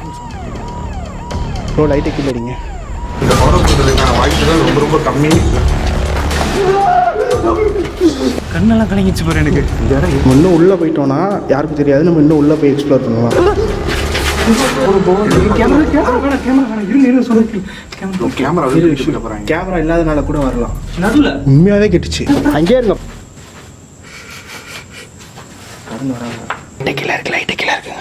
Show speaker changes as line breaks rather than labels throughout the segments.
Bro லைட்டை கீழே அடிங்க
இந்த ஹாரர் பண்ணுறதுக்கான வாய்ப்புகள் ரொம்ப ரொம்ப கம்மி
கண்ணெல்லாம் கலங்கிச்சு பாரு எனக்கு
நம்ம இன்னும் உள்ளே போயிட்டோம்னா யாருக்கும் தெரியாது நம்ம இன்னும் உள்ளே போய் எக்ஸ்ப்ளோர் பண்ணலாம்
கேமரா கேமரா வேணாம் கேமரா வேணாம் இருங்க இருங்க சொல்லுங்க கேமரா
கேமரா வெளியே வச்சுட்டு போகிறாங்க
கேமரா இல்லாதனால கூட வரலாம்
நடுவில்
உண்மையாகவே கெட்டுச்சு அங்கேயே இருங்க கடந்து வராங்க லைட்டை கீழே இருக்கு லைட்டை கீழே இருக்குங்க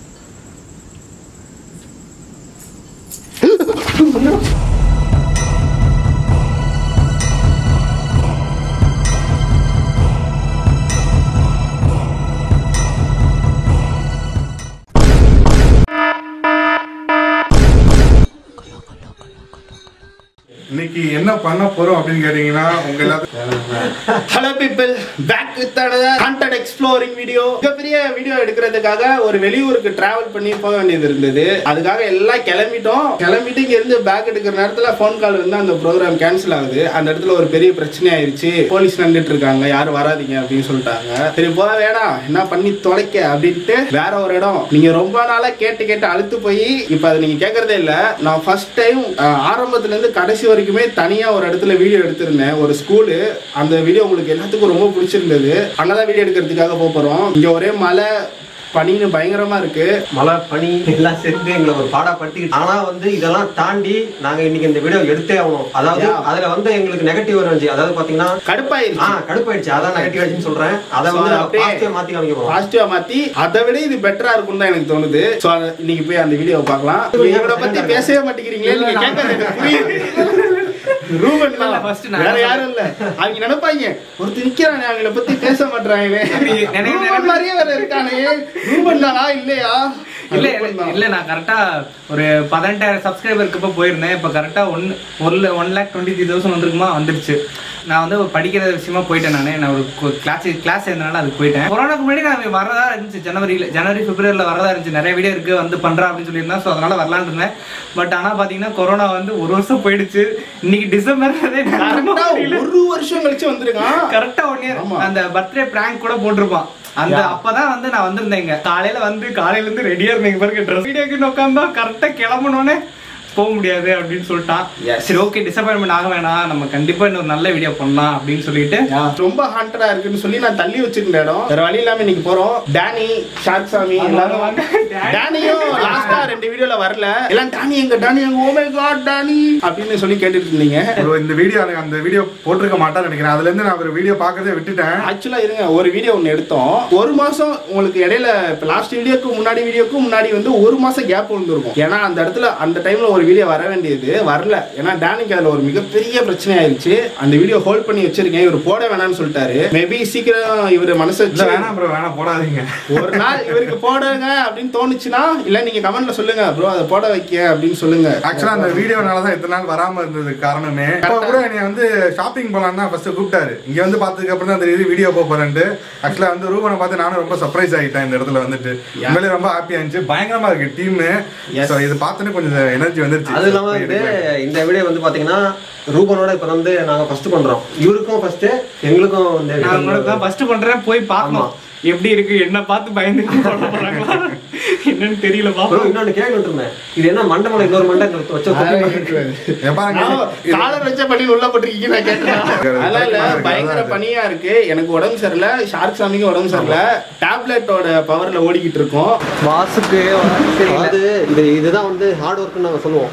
இன்னைக்கு என்ன பண்ண போறோம் அப்படின்னு கேட்டீங்கன்னா உங்க எல்லாத்துக்கும்
hello people back with haunted exploring video மிகப்பெரிய வீடியோ எடுக்கிறதுக்காக ஒரு வெளியூருக்கு டிராவல் பண்ணி போக வேண்டியது இருந்தது அதுக்காக எல்லாம் கிளம்பிட்டோம் கிளம்பிட்டு இங்க இருந்து பேக் எடுக்கிற நேரத்துல ஃபோன் கால் வந்து அந்த ப்ரோக்ராம் கேன்சல் ஆகுது அந்த இடத்துல ஒரு பெரிய பிரச்சனை ஆயிருச்சு போலீஸ் நின்றுட்டு இருக்காங்க யாரும் வராதீங்க அப்படின்னு சொல்லிட்டாங்க சரி போக வேணாம் என்ன பண்ணி தொலைக்க அப்படின்ட்டு வேற ஒரு இடம் நீங்க ரொம்ப நாளா கேட்டு கேட்டு அழுத்து போய் இப்ப அதை நீங்க கேட்கறதே இல்ல நான் ஃபர்ஸ்ட் டைம் ஆரம்பத்துல இருந்து கடைசி வரைக்குமே தனியா ஒரு இடத்துல வீடியோ எடுத்திருந்தேன் ஒரு ஸ்கூலு அந்த வீடியோ உங்களுக்கு எல்லாத்துக்கும் ரொம்ப பிடிச்சிருந்தது அங்கதான் வீடியோ எடுக்கிறதுக்காக போக போறோம் இங்க ஒரே மழை பனின்னு பயங்கரமா இருக்கு
மழை பனி எல்லாம் சேர்ந்து எங்களை ஒரு பாடா படுத்திக்கிட்டு ஆனா வந்து இதெல்லாம் தாண்டி நாங்க இன்னைக்கு இந்த வீடியோ எடுத்தே ஆகணும் அதாவது
Yeah.
அதுல வந்து எங்களுக்கு நெகட்டிவ் இருந்துச்சு அதாவது பாத்தீங்கன்னா ஆ
கடுப்பாயிருச்சு
கடுப்பாயிடுச்சு அதான் நெகட்டிவ் ஆயிடுச்சுன்னு சொல்றேன் அதை வந்து
So, அப்படியே
பாசிட்டிவ் மாத்தி காமிக்க போறோம்
பாசிட்டிவா மாத்தி அதை விட இது பெட்டரா இருக்கும் தான் எனக்கு தோணுது சோ இன்னைக்கு போய் அந்த வீடியோ பார்க்கலாம் நீங்க கூட பத்தி பேசவே மாட்டேங்கிறீங்களே நீங்க கேட்கறது எனக்கு புரியுது ரூபன் தான்.
இல்ல, first நான்
வேற யாரும் இல்ல அவங்க நினைப்பாங்க ஒருத்தர் நிக்கிறானே அவங்கள பத்தி பேச மாட்டாங்களே
நினை-
ரூபன் மாதிரியே வேற இருக்கானே ரூபன் தானா இல்லையா
இல்ல
ரூபன்
இல்ல,
தான்.
இல்ல நான் கரெக்டா ஒரு பதினெட்டாயிரம் சப்ஸ்கிரைபருக்கு இப்போ போயிருந்தேன் இப்போ கரெக்டா ஒன் ஒரு one lakh twenty three thousand வந்துருக்குமா வந்துருச்சு நான் வந்து ஒரு படிக்கிற விஷயமா போயிட்டேன் நானு நான் ஒரு கிளாஸ் கிளாஸ் சேர்ந்தனால அதுக்கு போயிட்டேன் கொரோனாக்கு முன்னாடி நான் வரதா இருந்துச்சு ஜனவரியில ஜனவரி பிப்ரவரியில வரதா இருந்துச்சு நிறைய வீடியோ இருக்கு வந்து பண்றேன் அப்படின்னு சொல்லியிருந்தேன் ஸோ அதனால வரலான்னு இருந்தேன் பட் ஆனா பாத்தீங்கன்னா கொரோனா வந்து ஒரு வருஷம் போயிடுச்சு இன்னைக்கு டிசம்பர்
கரெக்டா ஒரு வருஷம் கழிச்சு வந்திருக்கான்
கரெக்டா ஒன் இயர்
ஆமா.
அந்த பர்த்டே பிராங்க் கூட போட்டிருப்பான் அந்த அப்பதான் வந்து நான் வந்திருந்தேங்க காலையில வந்து காலையில இருந்து ரெடியா இருந்தேங்க பாருங்க ட்ரெஸ் வீடியோக்கு உட்காந்தா கரெக்டா கிளம்பணும்னே போக முடியாது அப்படின்னு சொல்லிட்டான்
Yes.
சரி ஓகே டிசப்பாயின்மெண்ட் ஆக வேணாம் நம்ம கண்டிப்பா இன்னொரு நல்ல வீடியோ பண்ணலாம் அப்படின்னு சொல்லிட்டு
ரொம்ப ஹாண்டடா இருக்குன்னு சொல்லி நான் தள்ளி வச்சிருந்த இடம் வேற வழி இல்லாம இன்னைக்கு போறோம் டேனி ஷார்ட் சாமி எல்லாரும்
வாங்க.
டேனியும் லாஸ்டா ரெண்டு வீடியோல வரல எல்லாம் டானி எங்க டானி எங்க ஓ மை காட் டானி அப்படின்னு சொல்லி கேட்டுட்டு இருந்தீங்க
bro, இந்த வீடியோ அந்த வீடியோ போட்டிருக்க மாட்டான்னு நினைக்கிறேன் அதுல இருந்து நான் ஒரு வீடியோ பார்க்கறதே விட்டுட்டேன்
ஆக்சுவலா இருங்க ஒரு வீடியோ ஒன்று எடுத்தோம் ஒரு மாசம் உங்களுக்கு இடையில இப்போ லாஸ்ட் வீடியோக்கு முன்னாடி வீடியோக்கு முன்னாடி வந்து ஒரு மாசம் கேப் விழுந்திருக்கும் ஏன்னா அந்த இடத்துல அந்த டைம்ல ஒரு வீடியோ வர வேண்டியது வரல ஏன்னா டேனிக்கு அதுல ஒரு மிகப்பெரிய பிரச்சனை ஆயிருச்சு அந்த வீடியோ ஹோல்ட் பண்ணி வச்சிருக்கேன் இவர் போட வேணாம்னு சொல்லிட்டாரு மேபி சீக்கிரம் இவர் மனசு
இல்ல
வச்சு
வேணாம் ப்ரோ வேணாம் போடாதீங்க
ஒரு நாள் இவருக்கு போடுங்க அப்படின்னு தோணுச்சுன்னா இல்ல நீங்க கமெண்ட்ல சொல்லுங்க ப்ரோ அதை போட வைக்க அப்படின்னு சொல்லுங்க
ஆக்சுவலா அந்த வீடியோனால தான் இத்தனை நாள் வராம இருந்ததுக்கு காரணமே இப்போ கூட என்னை வந்து ஷாப்பிங் போலாம் தான் ஃபர்ஸ்ட் கூப்பிட்டாரு இங்க வந்து பார்த்ததுக்கு அப்புறம் தான் தெரியுது வீடியோ போக போறேன்ட்டு ஆக்சுவலா வந்து ரூபனை பார்த்து நானும் ரொம்ப சர்ப்ரைஸ் ஆகிட்டேன் இந்த இடத்துல வந்துட்டு உண்மையிலே ரொம்ப ஹாப்பியா இருந்துச்சு பயங்கரமா இருக்கு டீம்
Yes.
ஸோ இது பார்த்தோன்னே கொஞ்சம் எனர்ஜி வந்துருச்சு
அது இல்லாம வந்து இந்த வீடியோ வந்து பாத்தீங்கன்னா ரூபனோட இப்ப வந்து நாங்க ஃபர்ஸ்ட் பண்றோம் இவருக்கும் ஃபர்ஸ்ட் எங்களுக்கும் இந்த
நான் உங்களுக்கு தான் ஃபர்ஸ்ட் பண்றேன் போய் பார்க்கணும் எப்படி இருக்கு என்ன பார்த்து பயந்து பண்ண போறாங்களா என்னன்னு தெரியல
bro,
பாப்போம்
இன்னொன்னு கேட்டுட்டு இருந்தேன் இது என்ன மண்டமலை இன்னொரு மண்டை எங்களுக்கு வச்ச தொப்பி
இங்க பாருங்க
காலர் வச்ச பண்ணி உள்ள போட்டிருக்கீங்க நான் கேட்டேன் அதெல்லாம் இல்ல பயங்கர பனியா இருக்கு எனக்கு உடம்பு சரியில்லை ஷார்க் சாமிக்கு உடம்பு சரியில்லை டேப்லெட்டோட பவர்ல ஓடிக்கிட்டு இருக்கோம்
வாசுக்கு
அதாவது இது இதுதான் வந்து ஹார்ட் ஒர்க்னு நாங்க சொல்லுவோம்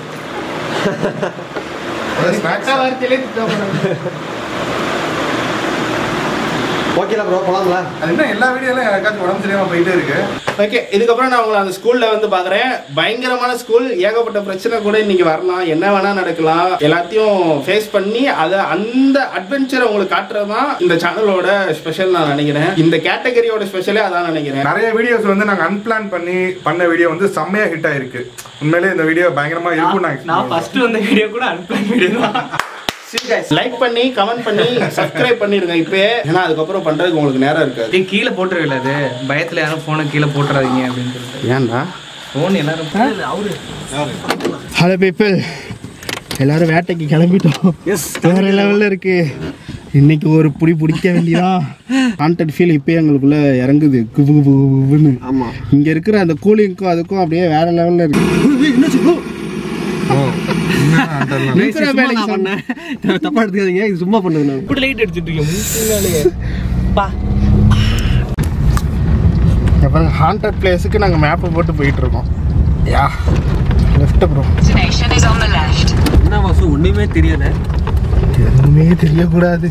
ஸ்நாக்ஸ்
வார்த்தையிலே திட்டப்படுறாங்க
ஓகேல ப்ரோ போலாம்ல
அது என்ன எல்லா வீடியோலாம் யாருக்காச்சும் உடம்பு சரியாம போயிட்டே இருக்கு
ஓகே இதுக்கப்புறம் நான் உங்களை அந்த ஸ்கூல்ல வந்து பாக்குறேன் பயங்கரமான ஸ்கூல் ஏகப்பட்ட பிரச்சனை கூட இன்னைக்கு வரலாம் என்ன வேணா நடக்கலாம் எல்லாத்தையும் ஃபேஸ் பண்ணி அதை அந்த அட்வென்ச்சரை உங்களுக்கு காட்டுறது தான் இந்த சேனலோட ஸ்பெஷல் நான் நினைக்கிறேன் இந்த கேட்டகரியோட ஸ்பெஷலே அதான் நினைக்கிறேன்
நிறைய வீடியோஸ் வந்து நாங்க அன்பிளான் பண்ணி பண்ண வீடியோ வந்து செம்மையா ஹிட் ஆயிருக்கு உண்மையிலே இந்த வீடியோ பயங்கரமா இருக்கும் நான்
நான்
expect
ஃபர்ஸ்ட் வந்த வீடியோ கூட அன்பிளான் வீடியோ தான்
லைக் பண்ணி கமெண்ட் பண்ணி சப்ஸ்கிரைப் பண்ணிருங்க இப்போ ஏன்னா அதுக்கப்புறம் பண்றதுக்கு உங்களுக்கு நேரம் இருக்காது
இது கீழே போட்டுருவில்ல அது பயத்துல யாரும் போனை கீழே போட்டுறாதீங்க அப்படின்னு சொல்லிட்டு
ஏன்டா
போன் எல்லாரும் அவரு
ஹலோ பீப்பிள் எல்லாரும் வேட்டைக்கு கிளம்பிட்டோம் எஸ் வேற லெவல்ல இருக்கு இன்னைக்கு ஒரு புடி பிடிக்க வேண்டியதா கான்டென்ட் ஃபீல் இப்பயே எங்களுக்குள்ள இறங்குது குபு குபு குபுன்னு
ஆமா
இங்க இருக்கிற அந்த கூலிங்க்கும் அதுக்கும் அப்படியே வேற லெவல்ல இருக்கு இருக்கிற வேலைக்கு
நான் பண்ணேன் தப்பா எடுத்துக்காதீங்க இது சும்மா பண்ணது நான்
இப்படி லைட் அடிச்சிட்டு இருக்கேன் முன்னாலே பா
இங்க பாருங்க ஹாண்டட் பிளேஸுக்கு நாங்க மேப்பை போட்டு போயிட்டு இருக்கோம் yeah left bro
Destination is on the left.
என்ன வாசு ஒண்ணுமே தெரியல
எதுவுமே தெரியக்கூடாது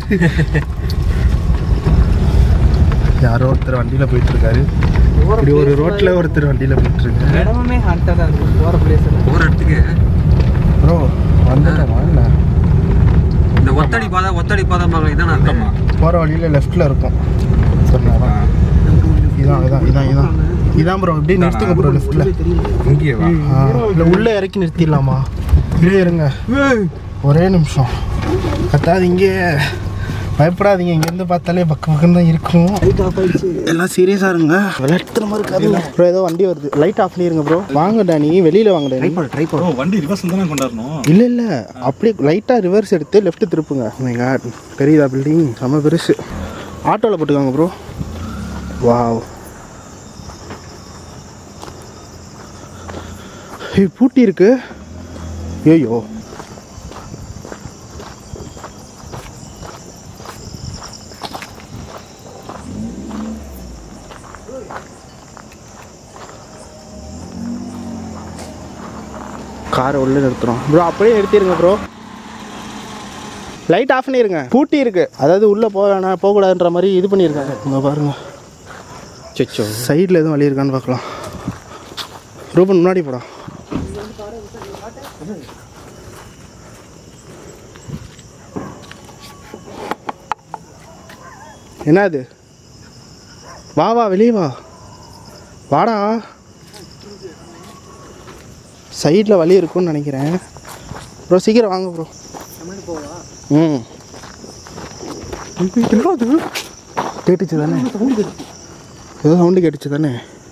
யாரோ ஒருத்தர் வண்டியில போயிட்டு இருக்காரு இப்படி ஒரு ரோட்ல ஒருத்தர் வண்டியில போயிட்டு இருக்காரு
இடமுமே ஹார்ட்டாக தான் இருக்கும் போகிற பிளேஸ்
போற இடத்துக்கு
ப்ரோ வந்துட்டோமா இல்ல
இந்த ஒத்தடி பாதை ஒத்தடி பாதை மகள் இதான் அர்த்தமா
போற வழியில லெஃப்ட்ல இருக்கும் சொன்னாரா இதான் இதான் இதான் இதான் இதான் ப்ரோ இப்படியே நிறுத்துங்க ப்ரோ லெஃப்ட்ல
இங்கேயே வா
இல்லை உள்ள இறக்கி நிறுத்திடலாமா இல்லையே இருங்க ஒரே நிமிஷம் கத்தாதீங்க பயப்படாதீங்க இங்கேருந்து பார்த்தாலே பக்க பக்கம் தான் இருக்கும் எல்லாம் சீரியஸாக இருங்க விளையாட்டுற மாதிரி இருக்காதுங்க ப்ரோ ஏதோ வண்டி வருது லைட் ஆஃப் பண்ணிருங்க ப்ரோ வாங்க டானி வெளியில் வாங்க டானி
ட்ரை பண்ணு
வண்டி ரிவர்ஸ் தானே கொண்டாடணும்
இல்லை இல்லை அப்படியே லைட்டாக ரிவர்ஸ் எடுத்து லெஃப்ட் திருப்புங்க Oh my God. தெரியுதா பில்டிங் செம்ம பெருசு ஆட்டோவில் போட்டுக்கோங்க ப்ரோ வாவ் ஏய் பூட்டி இருக்கு ஐயோ காரை உள்ள நிறுத்துறோம் ப்ரோ அப்படியே நிறுத்திடுங்க ப்ரோ லைட் ஆஃப் பண்ணிருங்க பூட்டி இருக்கு அதாவது உள்ள போக வேணாம் போகக்கூடாதுன்ற மாதிரி இது பண்ணியிருக்காங்க இங்க பாருங்க
செச்சோ
சைடில் எதுவும் வழி இருக்கான்னு பார்க்கலாம் ரூபன் முன்னாடி போடா என்னது வா வா வெளியே வா வாடா சைடில் வழி இருக்கும்னு நினைக்கிறேன் ப்ரோ சீக்கிரம் வாங்க ப்ரோ ம் என்னது கேட்டுச்சு தானே ஏதோ சவுண்டு கேட்டுச்சு தானே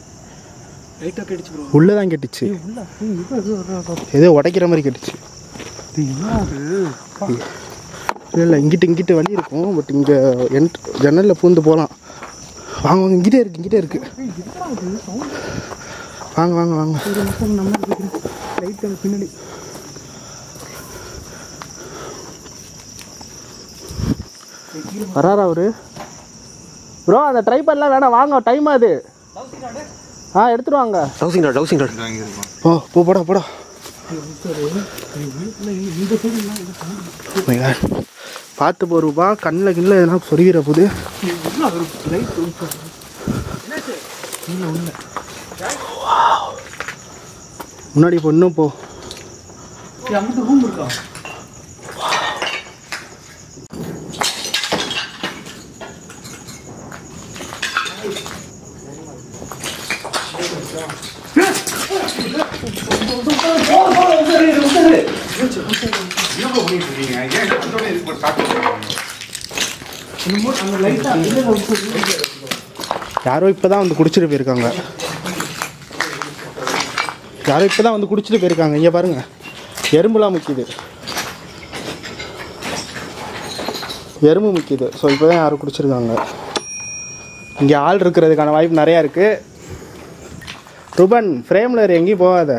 உள்ளே தான் கேட்டுச்சு ஏதோ உடைக்கிற மாதிரி கேட்டுச்சு இல்லை இல்லை இங்கிட்டு இங்கிட்டு வழி இருக்கும் பட் இங்கே என்ட் ஜன்னலில் பூந்து போகலாம் வாங்க வாங்க இங்கிட்டே இருக்கு இங்கிட்டே இருக்கு வாங்க வாங்க வாங்க பின்னாடி வராரா அவரு ப்ரோ அந்த ட்ரை பண்ணலாம் வேணாம் வாங்க டைம் அது ஆ எடுத்துட்டு வாங்க
டவுசிங் ராட் டவுசிங் ராட்
போ போ போடா போடா My God. பார்த்து போ ரூபா கண்ணில் கிண்ணில் எதனா சொருகிற போது முன்னாடி போ இன்னும் போ
அங்கிட்டு ரூம் இருக்கா
யாரோ இப்போ தான் வந்து குடிச்சிட்டு போயிருக்காங்க யாரோ இப்போ தான் வந்து குடிச்சிட்டு போயிருக்காங்க இங்கே பாருங்க எறும்புலாம் முக்கியது எறும்பு முக்கியது ஸோ இப்போ தான் யாரும் குடிச்சிருக்காங்க இங்கே ஆள் இருக்கிறதுக்கான வாய்ப்பு நிறையா இருக்குது ருபன் ஃப்ரேமில் எங்கேயும் போகாத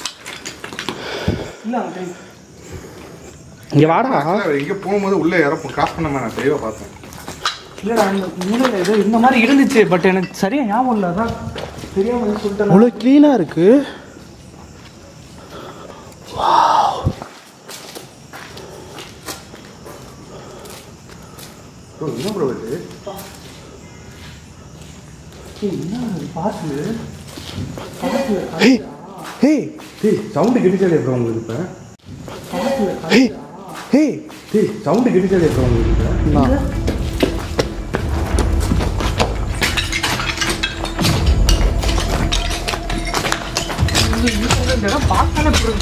இங்கே வாடா
இங்க போகும்போது உள்ள யாரோ கிராஸ் பண்ண மாதிரி நான் தெளிவா பார்த்தேன்
இல்லடா அந்த மூலையில் ஏதோ இந்த மாதிரி இருந்துச்சு பட் எனக்கு சரியா ஞாபகம் இல்லை அதான் தெரியாம சொல்லிட்டேன்
அவ்வளோ க்ளீனாக இருக்குது
ப்ரோ என்ன ப்ரோ இது
ஹே ஹே
டேய் சவுண்டு கெடிச்சாலே ப்ரோ உங்களுக்கு இப்போ
ஹே ஹே
டேய் சவுண்டு கெடிச்சாலே ப்ரோ உங்களுக்கு இப்போ
நான்
இந்த இடம் பார்த்தாலே புரியுது.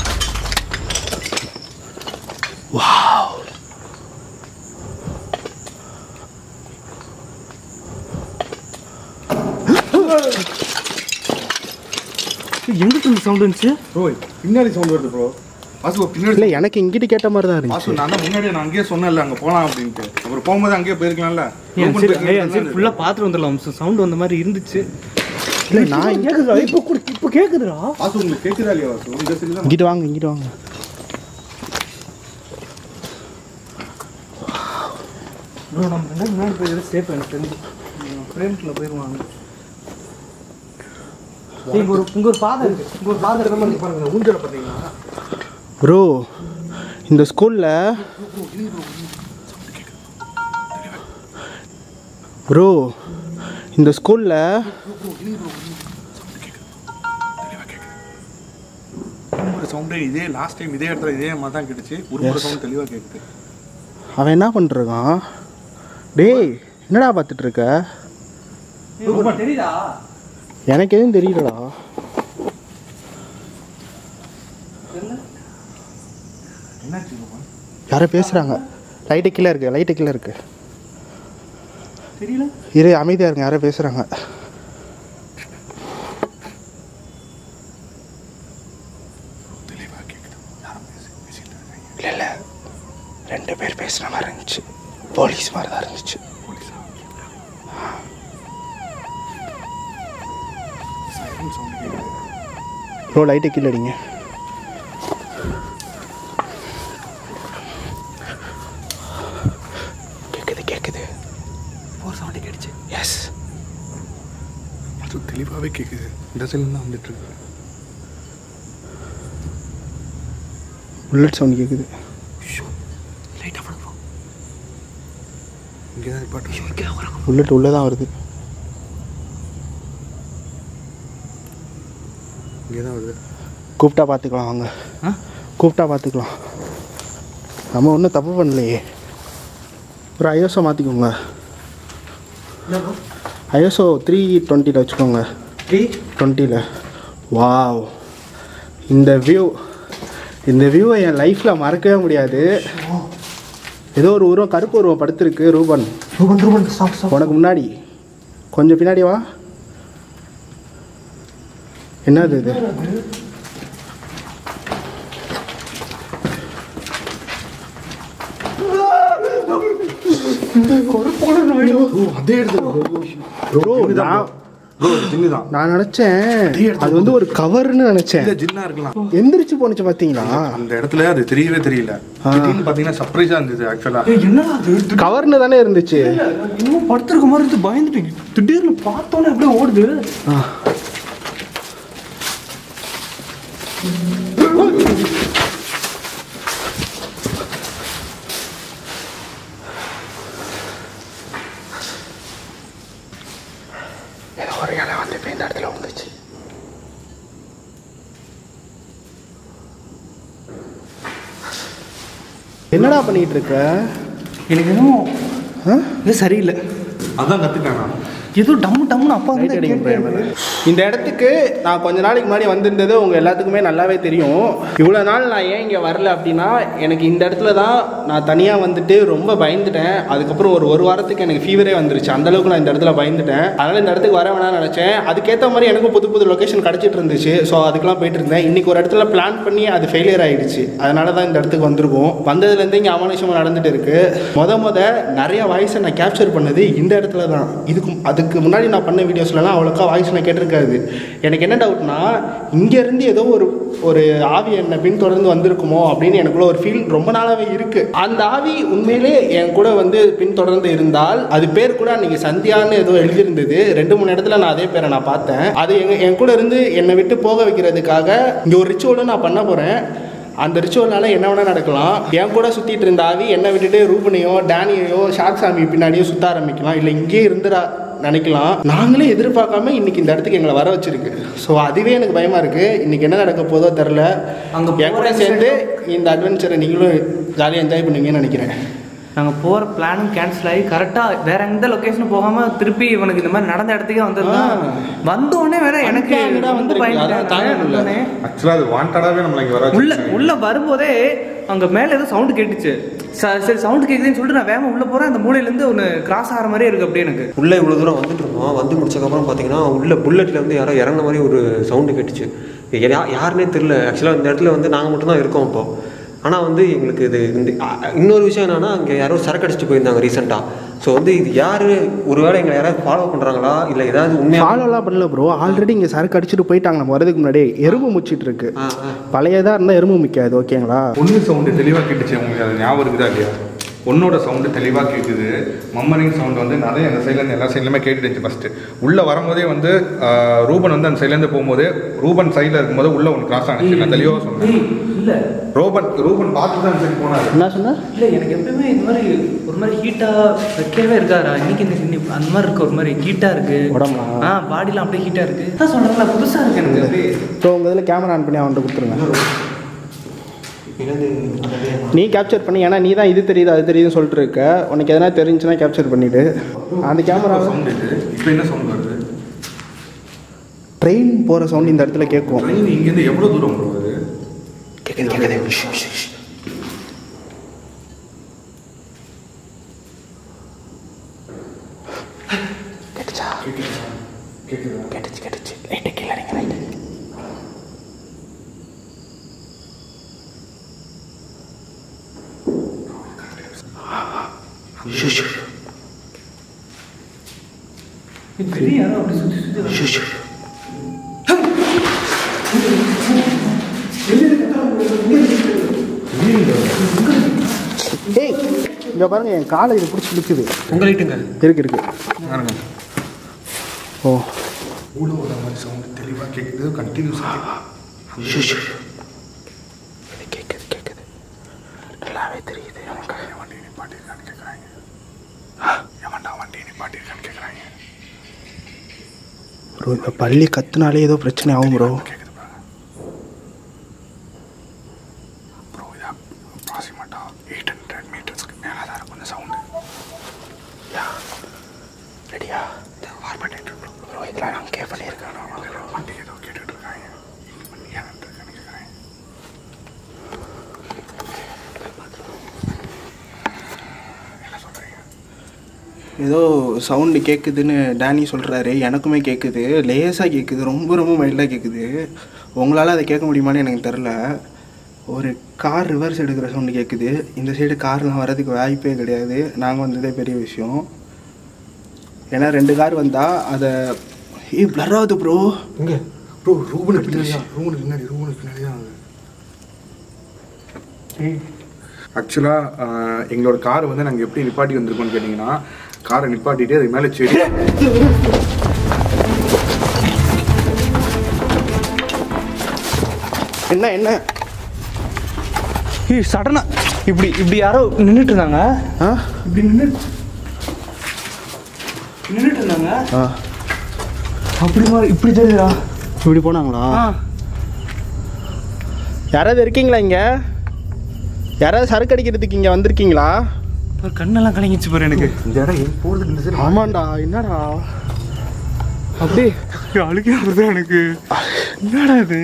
எங்கிட்டு இந்த சவுண்ட் இருந்துச்சு
ப்ரோ பின்னாடி சவுண்ட் வருது ப்ரோ வாசு பின்னாடி
இல்லை எனக்கு இங்கிட்டு கேட்ட மாதிரி தான் இருந்துச்சு
வாசு நான் தான் முன்னாடியே நான் அங்கேயே சொன்னேன்ல அங்கே போகலாம் அப்படின்ட்டு அப்புறம் போகும்போது அங்கேயே போயிருக்கலாம்ல Open போயிருக்கலாம்ல.
ஃபுல்லா பாத்துட்டு வந்துடலாம் சவுண்ட் வந்த மாதிரி இருந்துச்சு
இல்லை நான் இங்க-
கேக்குதுடா இப்போ கூட இப்போ கேக்குதுடா
வாசு உங்களுக்கு கேட்குதா இல்லையா வாசு இந்த சைடு தான்
இங்கிட்டு வாங்க இங்கிட்டு வாங்க
ப்ரோ நம்ம ரெண்டு முன்னாடி போய் சேஃப் எனக்கு தெரிஞ்சு ஃப்ரேம்குள்ள போயிருவாங்க இங்க ஒரு இங்க ஒரு பாதை இருக்கு இங்க ஒரு பாதை இருக்க மாதிரி பாருங்க ஊஞ்சல பாத்தீங்களா
ப்ரோ இந்த ஸ்கூலில் ப்ரோ இந்த ஸ்கூலில்
உருமுறை சவுண்டே இதே லாஸ்ட் டைம் இதே இடத்துல இதே மாதிரி தான் கேட்டுச்சு உருமுறை சவுண்ட் தெளிவாக கேட்குது
அவன் என்ன பண்ணிருக்கான் டேய் என்னடா பார்த்துட்டு இருக்க
தெரியுதா
எனக்கு எதுவும் தெரியலடா
என்னாச்சு பாப்பா?
யாரோ பேசுகிறாங்க லைட்டு கீழே இருக்கு லைட்டு கீழே இருக்கு
தெரியல
இரு அமைதியாக இருங்க யாரோ பேசுகிறாங்க
தெளிவாக கேட்குது யாரும் பேசி பேசிட்டு இருக்காங்க
இல்லை இல்லை ரெண்டு பேர் பேசுகிற மாதிரி இருந்துச்சு போலீஸ் மாதிரி தான் இருந்துச்சு
போலீஸா சைரன் சவுண்ட் கேட்குது
ப்ரோ லைட்டு கீழே அடிங்க கேட்குது கேட்குது
போர் சவுண்ட் கேடுச்சு
எஸ்
அது தெளிவாகவே கேட்குது இந்த சைடில் தான் வந்துட்டு இருக்கு
புல்லட் சவுண்ட் கேட்குது
லைட்டா பண்ணுவோம்
இங்கே தான் பாட்டு
புல்லட் உள்ளே தான் வருது
இங்கே தான் வருது
கூப்பிட்டா பார்த்துக்கலாம் வாங்க
ஆ?
கூப்பிட்டா பார்த்துக்கலாம் நம்ம ஒன்றும் தப்பு பண்ணலையே ஒரு ஐஎஸ்ஓ மாற்றிக்கோங்க ஐஎஸ்ஓ த்ரீ டுவெண்ட்டியில் வச்சுக்கோங்க
த்ரீ
டுவெண்ட்டியில் வாவ் இந்த வியூ இந்த வியூவை என் லைஃப்பில் மறக்கவே முடியாது ஏதோ ஒரு உருவம் கருப்பு உருவம் படுத்திருக்கு ரூபன்
ரூபன் ரூபன் ஸ்டாப் ஸ்டாப்
உனக்கு முன்னாடி கொஞ்சம் பின்னாடி வா என்னது இது
அதே இடத்துல
ப்ரோ நான்
ப்ரோ ஜின்னு தான்
நான் நினச்சேன் அது வந்து ஒரு கவர்னு நினச்சேன்
இல்லை ஜின்னா இருக்கலாம்
எந்திரிச்சு போனுச்சு பார்த்தீங்களா
அந்த இடத்துல அது தெரியவே தெரியல திடீர்னு பார்த்தீங்கன்னா சர்ப்ரைஸாக இருந்தது ஆக்சுவலாக
என்னடா அது
கவர்னு தானே இருந்துச்சு
இன்னும் படுத்திருக்க மாதிரி இருந்து பயந்துட்டீங்க திடீர்னு பார்த்தோன்னே அப்படியே ஓடுது
ஆ. ஏதோ ஒரு இலை வந்து இப்போ இந்த இடத்துல வந்துச்சு என்னடா பண்ணிட்டு இருக்க
எனக்கு எதுவும்
ஆ?
இது சரியில்லை
அதான் கற்றுட்டேன் நான்
ஏதோ டம்மு டம்முன்னு அப்பா வந்து
இந்த இடத்துக்கு நான் கொஞ்ச நாளைக்கு முன்னாடி வந்திருந்தது உங்கள் எல்லாத்துக்குமே நல்லாவே தெரியும் இவ்வளோ நாள் நான் ஏன் இங்கே வரல அப்படின்னா எனக்கு இந்த இடத்துல தான் நான் தனியாக வந்துட்டு ரொம்ப பயந்துட்டேன் அதுக்கப்புறம் ஒரு ஒரு வாரத்துக்கு எனக்கு ஃபீவரே வந்துருச்சு அந்த அளவுக்கு நான் இந்த இடத்துல பயந்துட்டேன் அதனால் இந்த இடத்துக்கு வர வேணாம்னு நினச்சேன் அதுக்கேற்ற மாதிரி எனக்கும் புது புது லொக்கேஷன் கிடச்சிட்டு இருந்துச்சு ஸோ அதுக்கெல்லாம் போயிட்டு இருந்தேன் இன்னைக்கு ஒரு இடத்துல பிளான் பண்ணி அது ஃபெயிலியர் ஆயிடுச்சு அதனால தான் இந்த இடத்துக்கு வந்திருக்கோம் வந்ததுலேருந்து இங்கே அமானுஷமாக நடந்துட்டு இருக்கு மொத மொத நிறைய வாய்ஸை நான் கேப்சர் பண்ணது இந்த இடத்துல தான் இதுக்கு அதுக்கு முன்னாடி நான் பண்ண வீடியோஸ்லலாம் அவ்வளோக்கா வாய்ஸ் நான் கேட்டிருக்காது எனக்கு என்ன டவுட்னா இங்கேருந்து ஏதோ ஒரு ஒரு ஆவி என்னை பின்தொடர்ந்து வந்திருக்குமோ அப்படின்னு எனக்குள்ள ஒரு ஃபீல் ரொம்ப நாளாகவே இருக்கு அந்த ஆவி உண்மையிலே என் கூட வந்து பின்தொடர்ந்து இருந்தால் அது பேர் கூட அன்னைக்கு சந்தியான்னு ஏதோ எழுதியிருந்தது ரெண்டு மூணு இடத்துல நான் அதே பேரை நான் பார்த்தேன் அது எங்க என் கூட இருந்து என்னை விட்டு போக வைக்கிறதுக்காக இங்கே ஒரு ரிச்சுவலும் நான் பண்ண போகிறேன் அந்த ரிச்சுவல்னால என்ன வேணால் நடக்கலாம் என் கூட சுற்றிட்டு இருந்த ஆவி என்னை விட்டுட்டு ரூபனையோ டேனியையோ ஷாக் சாமி பின்னாடியோ சுத்த ஆரம்பிக்கலாம் இல்லை இங்கேயே இருந்துடா நினைக்கலாம் நாங்களே எதிர்பார்க்காம இன்னைக்கு இந்த இடத்துக்கு எங்களை வர வச்சிருக்கு ஸோ அதுவே எனக்கு பயமா இருக்கு இன்னைக்கு என்ன நடக்க போதோ தெரில
அங்க
என் கூட சேர்ந்து இந்த அட்வென்ச்சரை நீங்களும் ஜாலியாக என்ஜாய் பண்ணுவீங்கன்னு நினைக்கிறேன்
நாங்கள் போகிற பிளானும் கேன்சல் ஆகி கரெக்டாக வேற எந்த லொக்கேஷனும் போகாமல் திருப்பி இவனுக்கு இந்த மாதிரி நடந்த இடத்துக்கே வந்திருந்தான் வந்த உடனே வேற எனக்கு
அங்கடா
ரொம்ப
வந்திருக்கு. அதான் தாங்க
பயந்துட்டேன்
முடியல.
வந்தோடனே
ஆக்சுவலா அது வாண்டடாவே நம்மள இங்க வர
உள்ள உள்ள வரும்போதே அங்க மேல ஏதோ சவுண்ட் கேட்டுச்சு ச- சரி சவுண்ட் கேக்குதுன்னு சொல்லிட்டு நான் வேகமா உள்ள போறேன் அந்த மூலையில இருந்து ஒன்னு கிராஸ் ஆகிற மாதிரியே இருக்கு அப்படியே எனக்கு
உள்ளே இவ்வளோ தூரம் வந்துட்டு இருந்தோம் வந்து முடிச்சக்கப்புறம் பார்த்தீங்கன்னா உள்ள புல்லட்ல வந்து யாரோ இறங்குன மாதிரி ஒரு சவுண்டு கேட்டுச்சு யா- யாருன்னே தெரில ஆக்சுவலாக இந்த இடத்துல வந்து நாங்கள் மட்டும்தான் இருக்கோம் இப்போ ஆனால் வந்து எங்களுக்கு இது இந்த அ- இன்னொரு விஷயம் என்னன்னா இங்கே யாரோ சரக்கு அடிச்சுட்டு போயிருந்தாங்க ரீசெண்டாக ஸோ வந்து இது யார் ஒருவேளை எங்களை யாராவது ஃபாலோ பண்ணுறாங்களா இல்லை ஏதாவது உண்மையாக
ஃபாலோலாம் பண்ணல ப்ரோ ஆல்ரெடி இங்கே சரக்கு அடிச்சுட்டு போயிட்டாங்க நம்ம வரதுக்கு முன்னாடி எறும்பு முச்சிட்டு இருக்கு
ஆ ஆ
பழையதாக இருந்தால் எறும்பு மிக்காது ஓகேங்களா
பொண்ணு சவுண்டு தெளிவாக கேட்டுச்சு உங்களுக்கு அது ஞாபகம் இருக்குதா இல்லையா பொண்ணோட சவுண்டு தெளிவாக கேட்குது மம்மரிங் சவுண்ட் வந்து நிறைய அந்த சைட்லேருந்து எல்லா சைட்லையுமே கேட்டுச்சு ஃபஸ்ட்டு உள்ளே வரும்போதே வந்து ஆஹ், ரூபன் வந்து அந்த சைட்லேருந்து போகும்போது ரூபன் சைடில் இருக்கும்போது உள்ளே ஒன்று கிராஸ் ஆனிச்சு நான் தெளிவாக சொன்னேன்
இல்ல
ரோபன் ரூபன் பார்த்து தான் சரி போனார்
என்ன சொன்ன
இல்ல எனக்கு எப்பயுமே இந்த மாதிரி ஒரு மாதிரி ஹீட்டா வைக்கவே இருக்காரா இன்னைக்கு இந்த இன்னி- அந்த மாதிரி இருக்கு ஒரு மாதிரி ஹீட்டா இருக்கு
உடம்பா?
ஆ பாடிலாம் அப்படியே ஹீட்டா இருக்கு அதான் சொல்றேன்ல புதுசா இருக்கு எனக்கு அப்படியே
ஸோ உங்கள் இதில் கேமரா ஆன் பண்ணி அவன்கிட்ட கொடுத்துருங்க
என்னது
நீ கேப்சர் பண்ணி ஏன்னா நீ தான் இது தெரியுது அது தெரியுதுன்னு சொல்லிட்டு இருக்க உனக்கு எதனா தெரிஞ்சுன்னா கேப்சர் பண்ணிவிடு அந்த கேமரா
சவுண்ட் இது இப்போ என்ன சவுண்ட் வருது
ட்ரெயின் போகிற சவுண்ட் இந்த இடத்துல கேட்கும்
ட்ரெயின் இங்கேருந்து எவ்வளோ தூரம் வருது
கேட்குது கேட்குது கேட்டுச்சா
கேட்குதா
கேட்டுச்சு கேட்டுச்சு லைட்டு கீழே நீங்கள் ரைட்டு
இது பெரிய யாரோ அப்படி சுத்தி சுத்தி வர-
ஏய் இங்கே பாருங்க என் காலை இது பிடிச்சி இழுக்குது
உங்கள்கிட்டங்க
இருக்கு இருக்கு
பாருங்க
ஓ
உள்ள ஒரு மாதிரி சவுண்ட் தெளிவாக கேட்குது கண்டினியூஸாக
கேட்குது கேட்குது நல்லாவே தெரியுது எனக்கு
என் வண்டி நிப்பாட்டிருக்கான்னு கேட்குறாங்க எவன்டா வண்டி நிப்பாட்டிருக்கான்னு கேட்குறாங்க
ப்ரோ இந்த பள்ளி கத்துனாலே ஏதோ பிரச்சனை ஆகும் ப்ரோ
கேட்குது பாருங்க ப்ரோ இது அப்ராக்சிமேட்டாக எயிட் ஹண்ட்ரட் மீட்டர்ஸ்க்கு மேலே தான் இருக்கும் இந்த சவுண்டு
ரெடியா இந்த வார் பண்ணிட்டு ப்ரோ இதெல்லாம் நான் கே பண்ணியிருக்கேன்
வண்டி ஏதோ கேட்டுட்டு இருக்காங்க வண்டி ஏன் இருக்கான்னு கேட்குறாங்க என்ன சொல்கிறீங்க
ஏதோ சவுண்டு கேட்குதுன்னு டேனி சொல்கிறாரு எனக்குமே கேட்குது லேசாக கேட்குது ரொம்ப ரொம்ப மைல்டாக கேட்குது உங்களால் அதை கேட்க முடியுமான்னு எனக்கு தெரில ஒரு கார் ரிவர்ஸ் எடுக்கிற சவுண்டு கேட்குது இந்த சைடு கார்லாம் வர்றதுக்கு வாய்ப்பே கிடையாது நாங்கள் வந்ததே பெரிய விஷயம் ஏன்னா ரெண்டு கார் வந்தால் அதை ஏ blur ஆகுது ப்ரோ
இங்கே ப்ரோ ரூபனுக்கு பின்னாடி ரூபனுக்கு பின்னாடி ரூபனுக்கு பின்னாடி தான் ஆக்சுவலாக எங்களோட கார் வந்து நாங்கள் எப்படி நிப்பாட்டி வந்திருக்கோம்னு கேட்டிங்கன்னா காரை நிப்பாட்டிட்டு அதுக்கு மேலே செடி
என்ன என்ன
ஏய் சடனா இப்படி இப்படி யாரோ நின்றுட்டு இருந்தாங்க
ஆ
இப்படி நின்று நின்றுட்டு இருந்தாங்க
ஆ
அப்படி மாதிரி இப்படி தெரியுதா
இப்படி போனாங்களா
ஆ
யாராவது இருக்கீங்களா இங்கே யாராவது சரக்கு அடிக்கிறதுக்கு இங்கே வந்திருக்கீங்களா
ஒரு கண்ணெல்லாம் கலங்கிச்சு பாரு எனக்கு
இந்த இடம் எங்க போகிறது இல்லை சார்
ஆமாண்டா என்னடா அப்படி
அழுகே வருது எனக்கு என்னடா இது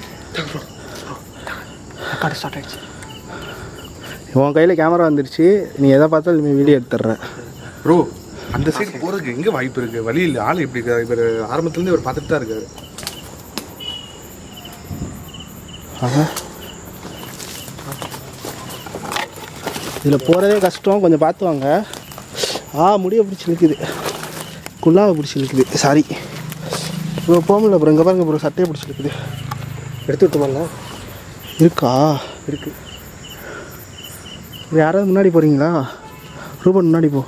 உன் கையில் கேமரா வந்துருச்சு நீ எதை பார்த்தாலும் நீ வீடியோ எடுத்துடுற
ப்ரோ அந்த சைடு போகிறதுக்கு எங்கே வாய்ப்பு இருக்குது வழி இல்லை ஆள் எப்படி இருக்காரு இவர் ஆரம்பத்துலேருந்து இவர் பார்த்துட்டு தான் இருக்காரு
ஆஹா இதில் போகிறதே கஷ்டம் கொஞ்சம் பார்த்து வாங்க ஆ முடிய பிடிச்சி இழுக்குது குள்ளாவை பிடிச்சி இழுக்குது சாரி ப்ரோ போக முடியல ப்ரோ இங்கே பாருங்க ப்ரோ சட்டையை பிடிச்சி இழுக்குது
எடுத்து விட்டுமால
இருக்கா இருக்கு யாராவது முன்னாடி போகிறீங்களா ரூபன் முன்னாடி போ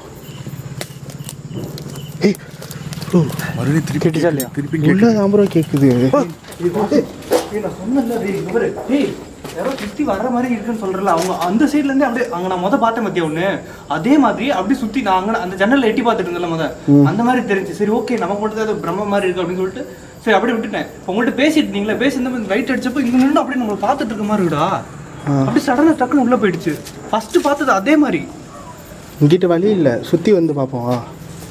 ஏய் ப்ரோ
மறுபடியும் திருப்பி
கேட்டுச்சா இல்லையா?
திருப்பி
உள்ள
கேட்டு
தான் ப்ரோ கேட்குது
நான் சொன்னேன்ல டேய், இங்க பாரு. டேய், யாரோ சுத்தி வர்ற மாதிரி இருக்குன்னு சொல்றல அவங்க அந்த சைடுல இருந்தே அப்படியே அங்க நான் முத பார்த்தேன் மத்திய ஒண்ணு அதே மாதிரி அப்படியே சுத்தி நான் அங்க அந்த ஜன்னல்ல எட்டி பார்த்துட்டு இருந்தேன்ல முத அந்த மாதிரி தெரிஞ்சு சரி ஓகே நமக்கு மட்டும் தான் அது பிரம்ம மாதிரி இருக்கு அப்படின்னு சொல்லிட்டு சரி அப்படியே விட்டுட்டேன் இப்போ உங்கள்ட்ட பேசிட்டு இருந்தீங்களா பேசி இந்த மாதிரி ரைட் அடிச்சப்போ இங்க நின்று அப்படியே நம்ம பார்த்துட்டு இருக்க மாதிரி இருக்குடா அப்படியே சடனா டக்குன்னு உள்ள போயிடுச்சு ஃபர்ஸ்ட் பார்த்தது அதே மாதிரி
இங்கிட்ட வழி இல்லை சுற்றி வந்து பார்ப்போம் வா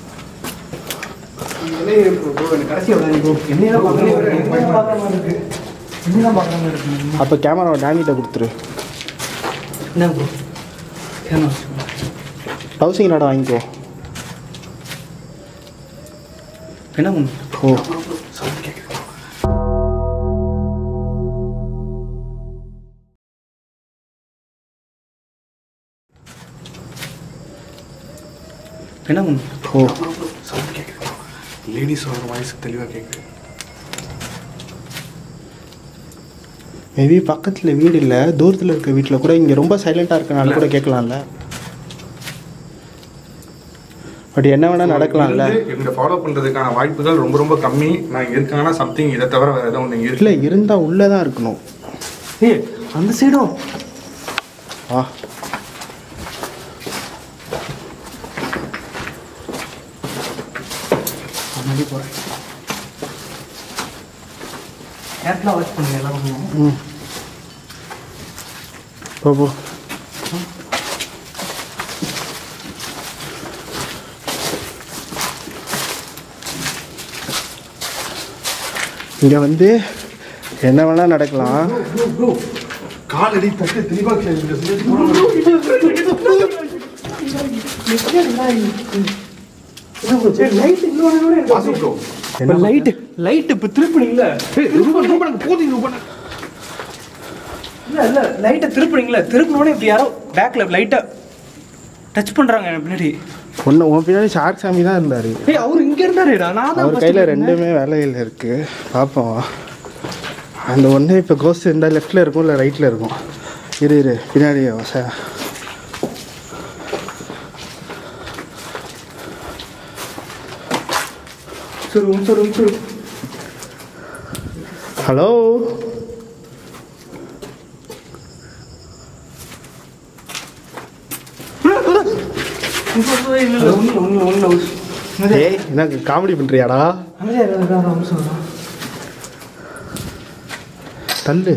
அப்போ கேமராவை டேனிட்ட கொடுத்துரு
என்ன ப்ரோ என்ன
ஹவுசிங் லாடம் வாங்கிக்கோ
என்ன பண்ணு
ஓ
என்ன பண்ணு
ஓ
லேடிஸோட வாய்ஸ் தெளிவாக கேட்குது
மேபி பக்கத்தில் வீடு இல்லை தூரத்தில் இருக்க வீட்டில் கூட இங்கே ரொம்ப சைலண்ட்டாக இருக்கனால கூட கேட்கலாம்ல பட் என்ன வேணால் நடக்கலாம்ல
இவங்க ஃபாலோ பண்ணுறதுக்கான வாய்ப்புகள் ரொம்ப ரொம்ப கம்மி நான் இங்கே இருக்காங்கன்னா சம்திங் இதை தவிர வேறு எதுவும் ஒன்று இங்கே
இல்லை இருந்தால் உள்ளே தான் இருக்கணும்
ஏய் அந்த சைடும்
வா
முன்னாடி போகிறேன் கேர்ஃபுல்லாக வாட்ச் பண்ணுங்க எல்லாம் பண்ணுவோம்
ம் போ போ இங்கே வந்து என்ன வேணால் நடக்கலாம்
காலடி தட்டு தெளிவாக
என்ன
லைட்டு லைட்டு இப்போ திருப்பினீங்களே இல்லை இல்லை லைட்டை திருப்பினீங்களே திருப்பினோடனே இப்படி யாரோ பேக்கில் லைட்டாக டச் பண்ணுறாங்க எனக்கு பின்னாடி
ஒன்று உன் பின்னாடி ஷார்க் சாமி தான் இருந்தார்
ஏய் அவர் இங்கே இருந்தாருடா நான் தான்
அவர்
first
கையில்
இருந்தேன்.
ரெண்டுமே வேலையில் இருக்குது பார்ப்போம் வா. அந்த ஒன்று இப்போ கோஸ்ட் இருந்தால் லெஃப்டில் இருக்கும் இல்லை ரைட்டில் இருக்கும் இரு இரு பின்னாடி வச
சரி ஒரு நிமிஷம், ஒரு நிமிஷம்.
ஹலோ
இல்லை, இல்லை, ஒண்ணும் இல்லை, ஒண்ணும் இல்லை, ஒண்ணும் இல்லை.
ஏய் எனக்கு காமெடி பண்ணுறியாடா
அமைதியா இரு, இரு, ஒரு நிமிஷம் இரு.
தள்ளு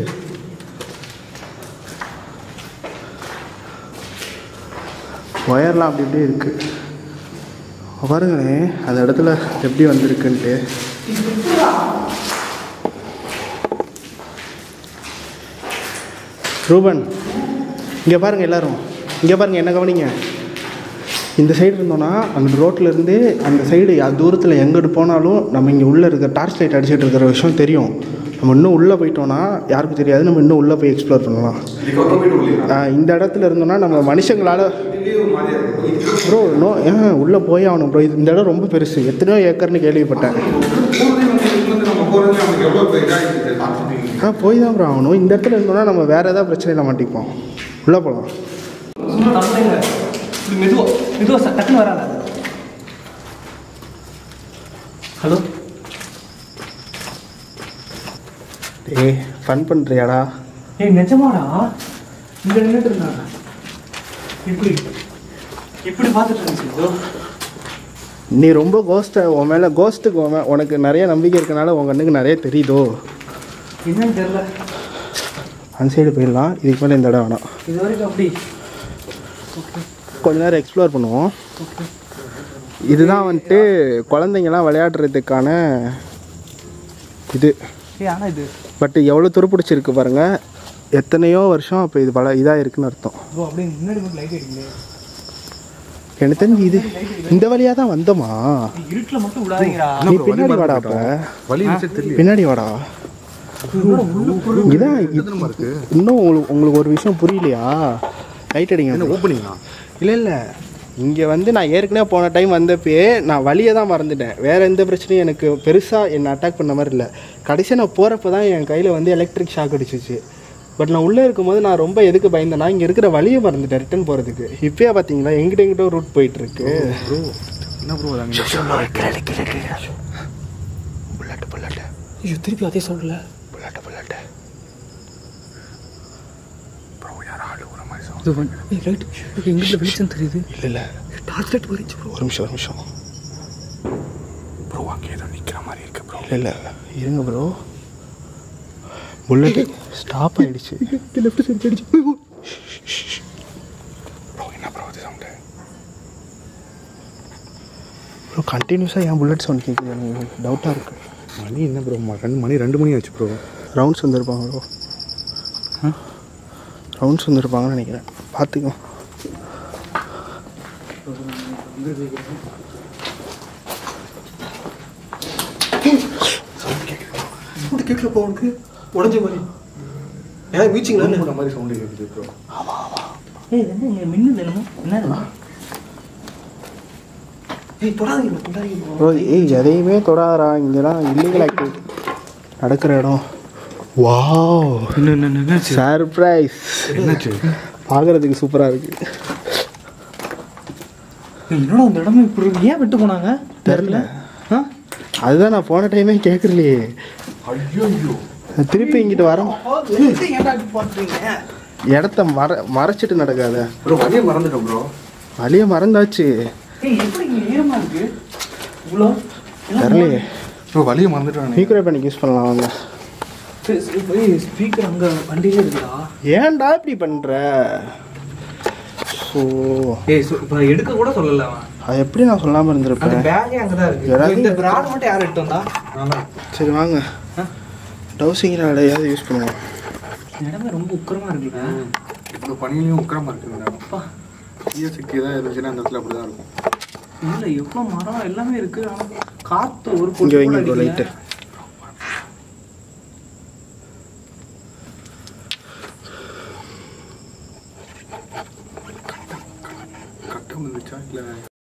ஒயர்லாம் அப்படி இப்படி இருக்கு பாருங்களேன் அந்த இடத்துல எப்படி வந்திருக்குன்ட்டு ரூபன் இங்கே பாருங்க எல்லாரும் இங்கே பாருங்க என்ன கவனிங்க இந்த சைடு இருந்தோன்னா அந்த ரோட்டில் இருந்து அந்த சைடு தூரத்தில் எங்கிட்டு போனாலும் நம்ம இங்கே உள்ளே இருக்க டார்ச் லைட் அடிச்சிட்டு இருக்கிற விஷயம் தெரியும் நம்ம இன்னும் உள்ளே போயிட்டோன்னா யாருக்கும் தெரியாது நம்ம இன்னும் உள்ளே போய் எக்ஸ்ப்ளோர் பண்ணலாம் ஆஹ் இந்த இடத்துல இருந்தோன்னா நம்ம மனுஷங்களால் ப்ரோ நோ ஏன் உள்ளே போய் ஆகணும் ப்ரோ இது இந்த இடம் ரொம்ப பெருசு எத்தனையோ ஏக்கர்னு கேள்விப்பட்டேன் ஆ போய் தான் ப்ரோ ஆகணும் இந்த இடத்துல இருந்தோன்னா நம்ம வேறு ஏதாவது பிரச்சனையில் மாட்டிப்போம் உள்ளே போகலாம்
சும்மா நடந்துங்க. இப்படி மெதுவா மெதுவா ச- டக்குன்னு வராத ஹலோ
ஏய் ஃபன் பண்ணுறியாடா
ஏய் நிஜமாடா இங்க நின்றுட்டு இருந்தாங்க இப்படி இப்படி பார்த்துட்டு இருந்துச்சு இதோ.
நீ ரொம்ப கோஸ்ட்டை உன் மேலே கோஸ்ட்டுக்கு உன் மே- உனக்கு நிறைய நம்பிக்கை இருக்கனால உன் கண்ணுக்கு நிறைய தெரியுதோ
என்னன்னு தெரியல
அந்த சைடு போயிடலாம் இதுக்கு மேலே இந்த இடம் வேணாம்
இது வரைக்கும் அப்படி
கொஞ்ச நேரம் எக்ஸ்ப்ளோர் பண்ணுவோம் இதுதான் வந்துட்டு குழந்தைங்கலாம் விளையாடுறதுக்கான இது
ஏய் ஆனா இது
பட் எவ்வளோ துருப்பிடிச்சிருக்கு பாருங்க எத்தனையோ வருஷம் அப்போ இது பல இதாக இருக்குன்னு அர்த்தம்
ப்ரோ அப்படியே முன்னாடி மட்டும் லைட் அடிக்கல
எனக்கு தெரிஞ்சு இது இந்த வழியாக தான் வந்தோமா
இருட்டில் மட்டும் விடாதீங்கடா
நீ பின்னாடி வாடா அப்போ
வழி விஷயம் தெரியல
பின்னாடி வாடா இதான் இது- இன்னும் உங்களுக்கு உங்களுக்கு ஒரு விஷயம் புரியலையா லைட் அடிங்க
ஓப்பனிங்கா
இல்லை இல்லை இங்கே வந்து நான் ஏற்கனவே போன டைம் வந்தப்பயே நான் வழியை தான் மறந்துட்டேன் வேறு எந்த பிரச்சனையும் எனக்கு பெருசாக என்னை அட்டாக் பண்ண மாதிரி இல்லை கடைசியாக நான் போகிறப்ப தான் என் கையில் வந்து எலக்ட்ரிக் ஷாக் அடிச்சிச்சு பட் நான் உள்ளே இருக்கும்போது நான் ரொம்ப எதுக்கு பயந்தேன்னா இங்கே இருக்கிற வழியை மறந்துட்டேன் ரிட்டர்ன் போகிறதுக்கு இப்போயே பார்த்தீங்களா எங்கிட்ட எங்கிட்ட ரூட் போயிட்டுருக்கு
என்ன ப்ரோ அங்கே
புல்லட்டு புல்லட்டு
ஐயோ திருப்பி அதே சொல்லல
புல்லட்டு புல்லட்டு
ப்ரோ யார் ஆடு ஒரு மாதிரி sound.
இது வந்து ஏய் ரைட் எங்கிட்ட வெளிச்சம் தெரியுது
இல்லை இல்லை
டார்ச் லைட் போயிடுச்சு ப்ரோ
ஒரு நிமிஷம் ஒரு நிமிஷம்
ப்ரோ அங்கே ஏதோ நிற்கிற மாதிரி இருக்கு ப்ரோ
இல்லை இல்லை இருங்க ப்ரோ புல்லட்டு ஸ்டாப் ஆயிடுச்சு லெஃப்ட் சைடு அடிச்சு
ப்ரோ என்ன ப்ரோ அது சவுண்டு
கண்டினியூஸாக ஏன் புல்லட் சவுண்ட் கேட்குது எனக்கு டவுட்டாக இருக்குது
மணி என்ன ப்ரோ ரெண்டு மணி ரெண்டு மணி ஆச்சு ப்ரோ
ரவுண்ட்ஸ் வந்திருப்பாங்க ப்ரோ ரவுண்ட்ஸ் வந்திருப்பாங்கன்னு நினைக்கிறேன் பார்த்துக்கோ
சவுண்டு கேட்கல போ உனக்கு உடஞ்ச மாதிரி ஏன் மீச்சிங்களா
இந்த மாதிரி சவுண்டு கேட்குது ப்ரோ
ஏய் என்ன இங்க மின்னுது என்னமோ என்ன
ஏய் தொடாதீங்க தொடாதீங்க
ப்ரோ ஏய் எதையுமே தொடாதடா இங்கெல்லாம் இல்லீகல் ஆக்டிவிட்டி நடக்கிற இடம் வாவ் சர்ப்ரைஸ்
என்னாச்சு
பார்க்கறதுக்கு சூப்பராக இருக்கு
என்னடா அந்த இடமே இப்படி இருக்கு ஏன் விட்டு போனாங்க
தெரில
ஆ
அதுதான் நான் போன டைமே கேட்கலையே
ஐயோ
திருப்பி இங்கிட்டு வரோம்
ஏன்டா இப்படி பண்றீங்க
இடத்த மற மறைச்சிட்டு நடக்காத
ப்ரோ வழியை மறந்துட்டோம் ப்ரோ
வழிய மறந்தாச்சு
ஏய் எப்படி இங்க ஈரமா இருக்கு இவ்வளோ
தெரியலையே
ப்ரோ வழியை மறந்துட்டோம்
மீக்ரோ பேனிக் யூஸ் பண்ணலாம் வாங்க
ஸ்பீக்கர் அங்க வண்டியிலே இருக்குடா
ஏன்டா இப்படி பண்ற ஓ
ஏய் சு- இப்ப எடுக்க கூட சொல்லல அவன்
அது எப்படி நான் சொல்லாம
அந்த
இருந்திருப்பேன்
பேக்கே அங்கதான் இருக்கு
யாராவது-
இந்த பிராட் மட்டும் யார் எடுத்து வந்தா
சரி வாங்க டவுசிங்கில் எதையாவது யூஸ் பண்ணுவோம்
இந்த இடமே ரொம்ப உக்கரமா இருக்குல்ல
இப்போ பனிலையும் உக்கரமா இருக்குங்க
அப்பா
தீய சக்தி ஏதாவது இருந்துச்சுன்னா அந்த இடத்துல அப்படிதான் இருக்கும்
இல்ல எவ்வளவு மரம் எல்லாமே இருக்கு ஆனா காத்து ஒரு
இங்க
பொட்டு
வைங்க
கூட
ப்ரோ
அடிக்கல.
லைட்டு
கட்டம் இருந்துச்சா இல்லை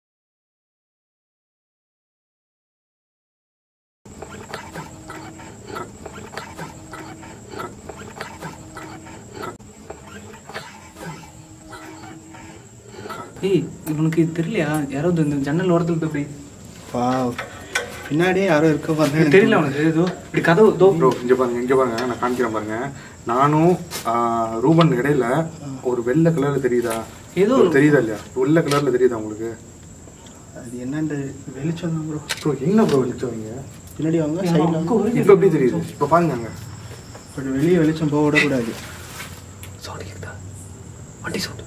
ஏய் இவனுக்கு இது தெரியலையா யாராவது இந்த ஜன்னல் ஓரத்துல போய் இப்படி
வா பின்னாடியே யாரும் இருக்க பாருங்க
தெரியல உனக்கு ஏதோ இப்படி கதவு தோ
ப்ரோ இங்க பாருங்க இங்க பாருங்க நான் காமிக்கிறேன் பாருங்க நானும் ஆ, ரூபன் இடையில ஒரு வெள்ளை கலர்ல தெரியுதா
ஏதோ ஒரு-
தெரியுதா இல்லையா வெள்ளை கலர்ல தெரியுதா உங்களுக்கு
அது என்னன்னு வெளிச்சம் தான் ப்ரோ
ப்ரோ என்ன ப்ரோ வெளிச்சவங்க
பின்னாடி வாங்க
அங்க
சைடில்
ஒரு
இப்போ எப்படி தெரியுது இப்போ பாருங்க அங்க
பட் வெளியே வெளிச்சம் போக விடக்கூடாது
சவுண்டு கேட்குதா வண்டி சவுண்டு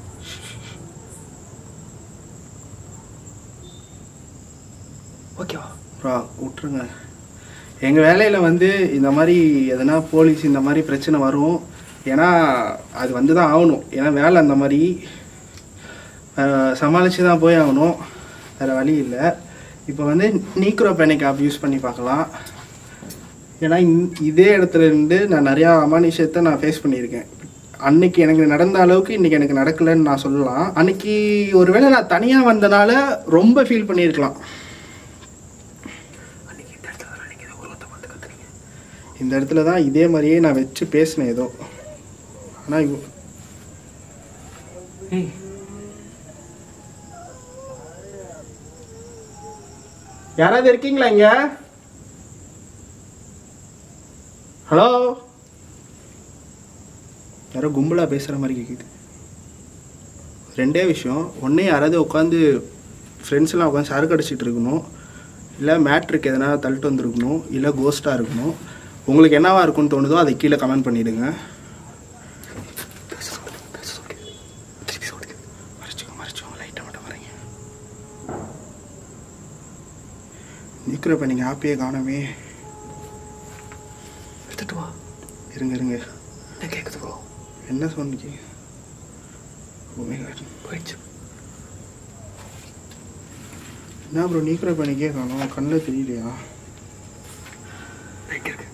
ஓகேவா
ப்ரோ விட்டுருங்க எங்கள் வேலையில் வந்து இந்த மாதிரி எதனா போலீஸ் இந்த மாதிரி பிரச்சனை வரும் ஏன்னா அது வந்து தான் ஆகணும் ஏன்னா வேலை அந்த மாதிரி சமாளித்து தான் போய் ஆகணும் வேறு வழி இல்லை இப்போ வந்து நீக்ரோ பேனிக் ஆப் யூஸ் பண்ணி பார்க்கலாம் ஏன்னா இந்- இதே இடத்துல இருந்து நான் நிறையா அமானுஷத்தை நான் ஃபேஸ் பண்ணியிருக்கேன் அன்னைக்கு எனக்கு நடந்த அளவுக்கு இன்னைக்கு எனக்கு நடக்கலைன்னு நான் சொல்லலாம் அன்னைக்கு ஒருவேளை நான் தனியாக வந்தனால ரொம்ப ஃபீல் பண்ணியிருக்கலாம்
அன்னைக்கு இந்த இடத்துல தான் நீங்கள் ஏதோ ஒரு ஒருத்த பார்த்து கத்துறீங்க
இந்த இடத்துல தான் இதே மாதிரியே நான் வச்சு பேசினேன் ஏதோ ஆனால்
ஏய்
யாராவது இருக்கீங்களா இங்க ஹலோ யாரோ கும்பலா பேசுற மாதிரி கேக்குது ரெண்டே விஷயம் ஒண்ணே யாராவது உட்காந்து ஃப்ரெண்ட்ஸ்லாம் உட்காந்து சரக்கு அடிச்சிட்டு இருக்கணும் இல்லை மேட்ருக்கு எதனா தள்ளிட்டு வந்திருக்கணும் இல்லை கோஸ்ட்டாக இருக்கணும் உங்களுக்கு என்னவா இருக்கும்னு தோணுதோ அதை கீழே கமெண்ட் பண்ணிடுங்க
பேச சவுண்டு பேச சவுண்டு திருப்பி சவுண்டு
மறைச்சிக்கோ மறைச்சிக்கோ லைட்டாக மட்டும் வரீங்க நிற்கிறப்ப நீங்கள் ஹாப்பியே காணவே
எடுத்துட்டு வா
இருங்க இருங்க
என்ன கேட்குது ப்ரோ
என்ன சொன்னீங்க
போயிடுச்சு
என்ன ப்ரோ நீக்கிற பண்ணிக்கே காணும் கண்ணில் தெரியலையா
எங்கே இருக்கு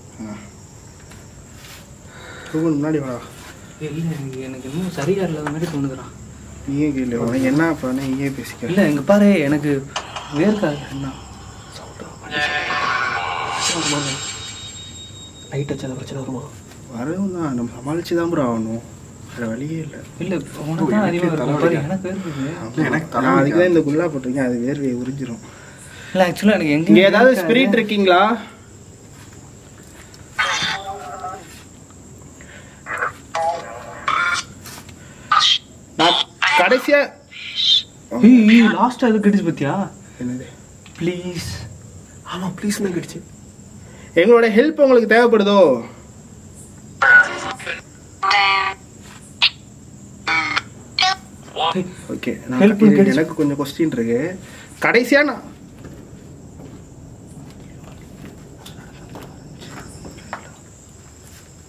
ரூபன் முன்னாடி வாடா
இல்ல எனக்கு எனக்கு இன்னும் சரியா இல்லாத மாதிரி தோணுதுடா
நீயே கேளு உனக்கு என்ன பண்ண நீயே பேசிக்க
இல்ல இங்க பாரு எனக்கு வேர்க்காது என்ன
லைட் வச்சா பிரச்சனை வருமா
வரவும் தான் நம்ம சமாளிச்சு தான் ப்ரோ ஆகணும் வேறு வழியே இல்லை
இல்ல உனக்கு தான் அதிகமா இருக்கும் பாரு எனக்கு வேர்க்குது
இல்ல, எனக்கு
நான் அதுக்கு தான் இந்த குல்லா போட்டிருக்கேன் அது வேர்வையை உறிஞ்சிரும்
இல்ல ஆக்சுவலா எனக்கு எங்க
இங்கே ஏதாவது ஸ்பிரிட் இருக்கீங்களா நான் கடைசியா
லாஸ்ட் அது கிடைச்சு பத்தியா
என்னது
ப்ளீஸ்
ஆமாம் ப்ளீஸ் தான் கிடச்சி
எங்களோட ஹெல்ப் உங்களுக்கு தேவைப்படுதோ ஓகே
Help
எனக்கு
கிடைச்சு-
எனக்கு கொஞ்சம் கொஸ்டின் இருக்கு கடைசியா நான்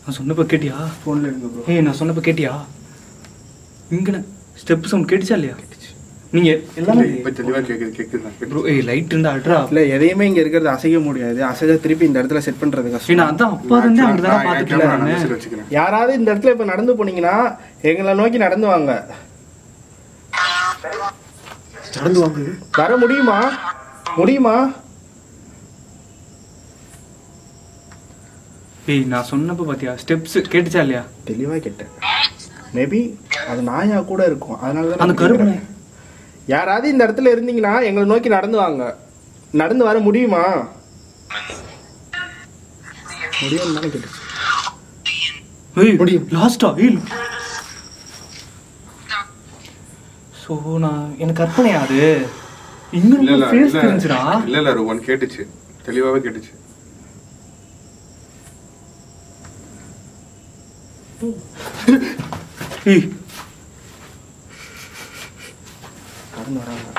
நான் சொன்னப்ப கேட்டியா
ஃபோனில் எடுங்க ப்ரோ
ஏய் நான் சொன்னப்ப கேட்டியா இங்கன ஸ்டெப் சவுண்ட் கேட்டுச்சா இல்லையா நீங்க எல்லாமே
இப்ப தெளிவா கேக்குது கேக்குது
ப்ரோ ஏய் லைட் இருந்தா அட்ரா
இல்லை எதையுமே இங்கே இருக்கிறது அசைக்க முடியாது அசைச்சா திருப்பி இந்த இடத்துல செட் பண்ணுறது
ஏய்
கஷ்டம்
நான் அதான் அப்பா இருந்தே அங்க தானே பாத்துட்டு இருக்கேன்
வச்சுக்கிறேன்
யாராவது இந்த இடத்துல இப்போ நடந்து போனீங்கன்னா எங்களை நோக்கி நடந்து வாங்க
நடந்து வாங்க
வர முடியுமா முடியுமா
ஏய் நான் சொன்னப்ப பாத்தியா ஸ்டெப்ஸ் கேட்டுச்சா இல்லையா
தெளிவாக கேட்டேன் மேபி அது நாயா கூட இருக்கும் அதனால தான்
அந்த
நான்
கருப்பு
கேக்குறேன். யாராவது இந்த இடத்துல இருந்தீங்கன்னா எங்களை நோக்கி நடந்து வாங்க நடந்து வர முடியுமா முடியும் தானே கேட்டுச்சு
ஏய் முடியும் லாஸ்டா ஏய் சோ நான் எனக்கு கற்பனையா அது இங்க
இல்ல இல்ல
ஃபேஸ்
இல்ல
தெரிஞ்சுடா
இல்ல இல்ல ருவன் கேட்டுச்சு தெளிவாவே கேட்டுச்சு
ஏய்
நடந்து வராங்க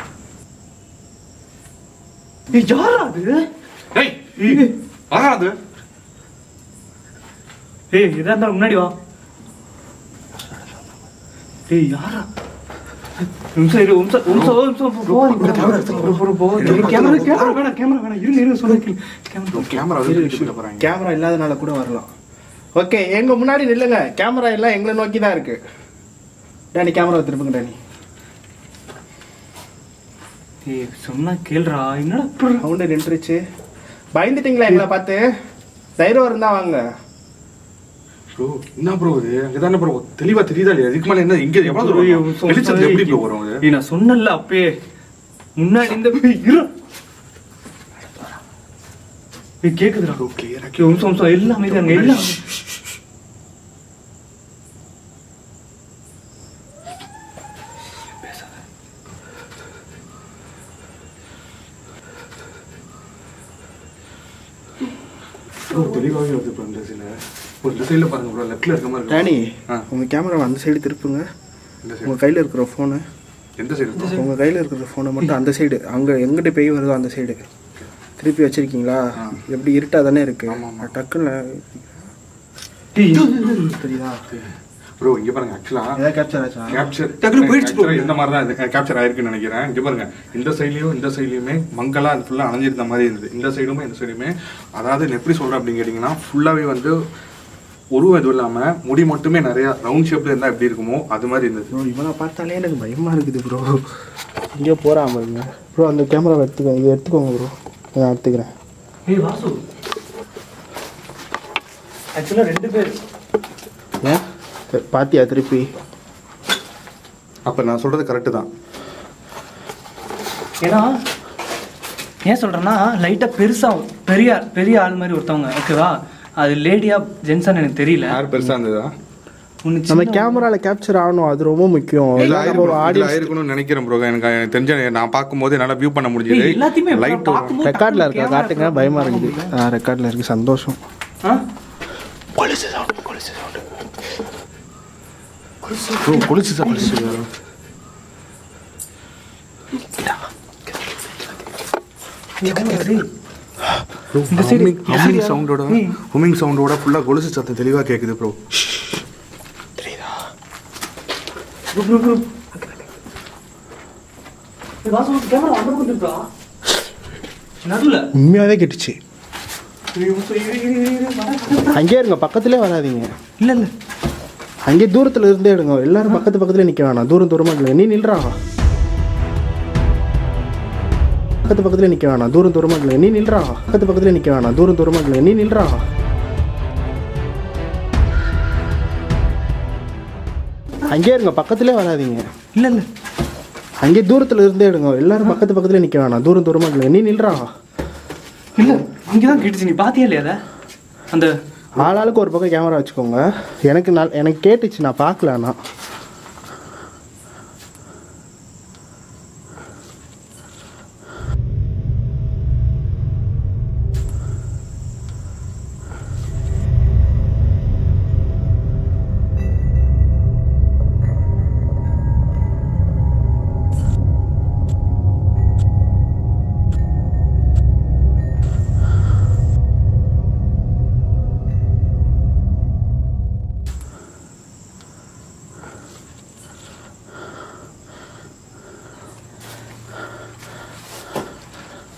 ஏய் யாரா அது
ஏய் ஏய் ஆகாது
ஏய் இதா இருந்தாலும் முன்னாடி வா ஏய் யாரா நிமிஷம் இரு நிமிஷம் நிமிஷம் ஒரு நிமிஷம் போ கேமரா போ போ கேமரா கேமரா வேணாம் கேமரா வேணாம் இருங்க இருங்க சொல்ல கேமரா
கேமரா வந்து தூக்கிட்டு போயிட போறாங்க
கேமரா இல்லாதனால கூட வரலாம் ஓகே எங்க முன்னாடி நில்லுங்க கேமரா எல்லாம் எங்களை நோக்கி தான் இருக்கு டேனி கேமரா திருப்புங்க டேனி
ஏய் சொன்னா கேளுடா என்னடா இப்படி
சவுண்டு நின்றுச்சு பயந்துட்டீங்களா எங்களை பார்த்து தைரியம் இருந்தா வாங்க
ப்ரோ என்ன ப்ரோ இது அங்கதானே ப்ரோ தெளிவா தெரியுதா இல்லையா இதுக்கு மேல என்ன இங்க எவ்வளவு தூரம் வரும்? வெளிச்சத்துல எப்படி ப்ரோ வரும் அது
ஏய் நான் சொன்னல அப்பயே முன்னாடி இந்த இரு ஏய் கேக்குதுடா
ப்ரோ கிளியரா
ஓகே ஒரு நிமிஷம் நிமிஷம் எல்லாம் அமைதியாங்க எல்லாம்
ப்ரோ தெளிவாவே வருது ப்ரோ இந்த சைடுல ஒரு இந்த சைடுல பாருங்க ப்ரோ லெஃப்ட்ல இருக்க மாதிரி
டேனி
ஆ.
உங்க கேமரா அந்த சைடு திருப்புங்க
இந்த
உங்க
சைடு
கையில இருக்கிற ஃபோனு
எந்த சைடு
உங்க கையில இருக்கிற ஃபோனை மட்டும் அந்த சைடு அங்க எங்கிட்ட பேய் வருதோ அந்த சைடு திருப்பி வச்சிருக்கீங்களா எப்படி இருட்டா தானே இருக்கு
ஆமா, ஆமா.
டக்குன்னு
டேய்
தெரியுதா
ப்ரோ இங்க பாருங்க ஆக்சுவலா
ஏதாவது கேப்சர் ஆச்சா
கேப்சர்
டக்குனு போயிடுச்சு bro.
இந்த மாதிரி தான் இது கேப்சர் ஆயிருக்குன்னு நினைக்கிறேன் இங்க பாருங்க இந்த சைட்லயும் இந்த சைட்லயுமே மங்கலா அது ஃபுல்லா அணைஞ்சிருந்த மாதிரி இருந்தது இந்த சைடுமே இந்த சைடுமே அதாவது நான் எப்படி சொல்றேன் அப்படின்னு கேட்டீங்கன்னா ஃபுல்லாவே வந்து உருவம் எதுவும் இல்லாம முடி மட்டுமே நிறைய ரவுண்ட் ஷேப்ல இருந்தா எப்படி இருக்குமோ அது மாதிரி இருந்தது
ப்ரோ இவனை பார்த்தாலே எனக்கு பயமா இருக்குது ப்ரோ இங்கே போறான் பாருங்க ப்ரோ அந்த கேமராவை எடுத்துக்கோ இதை எடுத்துக்கோங்க ப்ரோ நான் எடுத்துக்கிறேன்
ஏய் வாசு ஆக்சுவலா ரெண்டு பேர்
ஏன் சரி, பாத்தியா திருப்பி
அப்ப நான் சொல்றது கரெக்ட் தான்
ஏன்னா ஏன் சொல்றேன்னா லைட்டா பெருசா பெரிய பெரிய ஆள் மாதிரி ஒருத்தவங்க ஓகேவா அது லேடியா ஜென்ஸான்னு எனக்கு தெரியல
யார் பெருசா இருந்ததா
ஒண்ணு
நம்ம
சின்ன-
கேமரால கேப்சர் ஆகணும் அது ரொம்ப முக்கியம்
இல்ல
இல்ல நம்ம
ஆயிருக்கணும்
ஆடியோ
ஆயிருக்கணும்னு நினைக்கிறேன் ப்ரோ எனக்கு எனக்கு தெரிஞ்ச நான் பார்க்கும்போது என்னால வியூ பண்ண முடிஞ்சது
ஏய், எல்லாத்தையுமே
லைட்
பார்க்கும்போது
ரெக்கார்ட்ல
டக்குனு
இருக்க
camera
காட்டுங்க பயமா இருக்குது ஆ ரெக்கார்ட்ல இருக்கு சந்தோஷம்
ஆ?
ப்ரோ கொலுசு கொலுசு
இந்த side,
ஹம்மிங்
இந்த side யாரோ-
சவுண்டோட
ஏய்.
ஹம்மிங் சவுண்டோட ஃபுல்லா கொலுசு சத்தம் தெளிவா கேக்குது ப்ரோ
bro, bro, bro. ஏய், வாசு, உனக்கு camera அந்த பக்கம் இருக்கா? நடுவுல.
உண்மையாவே கேட்டுச்சு
ஏய், வாசு, இரு, இரு, இரு, இரு, வரேன், வரேன்.
அங்கேயே இருங்க பக்கத்துலேயே வராதீங்க
இல்ல இல்ல
அங்கேயே தூரத்துல இருந்தே எடுங்க எல்லாரும் பக்கத்து பக்கத்துல நிக்க வேணாம் தூரம் தூரமா இல்லை நீ நில்றா பக்கத்து பக்கத்துல நிக்க வேணாம் தூரம் தூரமா இல்லை நீ நில்றா பக்கத்து பக்கத்துல நிக்க வேணாம் தூரம் தூரமா இல்லை நீ நில்றா அங்கேயே இருங்க பக்கத்துலேயே வராதீங்க
இல்ல இல்ல
அங்கேயே தூரத்துல இருந்தே எடுங்க எல்லாரும் பக்கத்து பக்கத்துல நிக்க வேணாம் தூரம் தூரமா இல்லை நீ நில்றா
இல்ல அங்கதான் கேட்டுச்சு நீ பாத்தியா இல்லையா அத அந்த
ஆளாளுக்கு ஒரு பக்கம் கேமரா வச்சுக்கோங்க எனக்கு நல் எனக்கு கேட்டுச்சு நான் பார்க்கல ஆனால்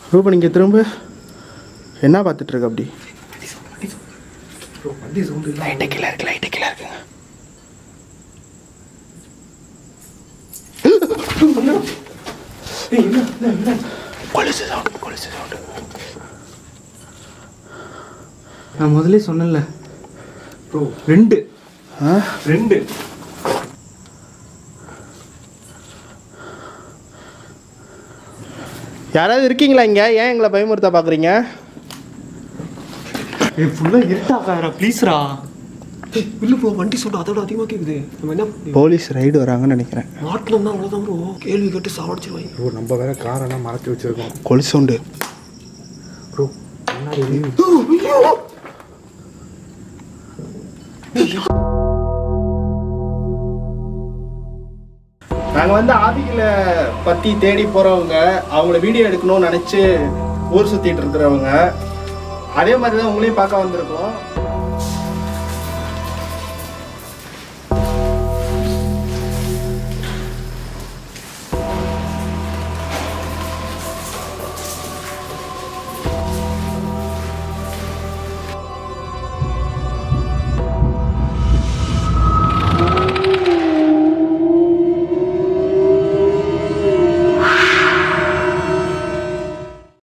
ரூபன் இங்கே திரும்ப என்ன பார்த்துட்டு இருக்க அப்படி லைட்டு கீழே இருக்கு லைட்டு கீழே இருக்குங்க கொலுசு சவுண்டு கொலுசு சவுண்டு
நான் முதல்ல சொன்னேன்ல ரெண்டு
ஆ
ரெண்டு
யாராவது இருக்கீங்களா இங்கே ஏன் எங்களை பயமுறுத்த பார்க்குறீங்க
ஏய் ஃபுல்லாக இருட்டாக்காரா ப்ளீஸ்ரா
இல்லை ப்ரோ வண்டி சவுண்ட் அதோட அதிகமாக கேட்குது நம்ம என்ன
போலீஸ் ரைடு வராங்கன்னு நினைக்கிறேன்
மாட்டினோம்னா அவ்வளோதான் ப்ரோ கேள்வி கேட்டு சாவடிச்சிருவாங்க
ப்ரோ நம்ம வேற காரெல்லாம் மறைச்சு வச்சிருக்கோம்
கொலுசு சவுண்டு
ப்ரோ
நாங்கள் வந்து ஆதிகளை பற்றி தேடி போகிறவங்க அவங்கள வீடியோ எடுக்கணும்னு நினச்சி ஊர் சுற்றிட்டு இருக்கிறவங்க அதே மாதிரி தான் உங்களையும் பார்க்க வந்திருக்கோம்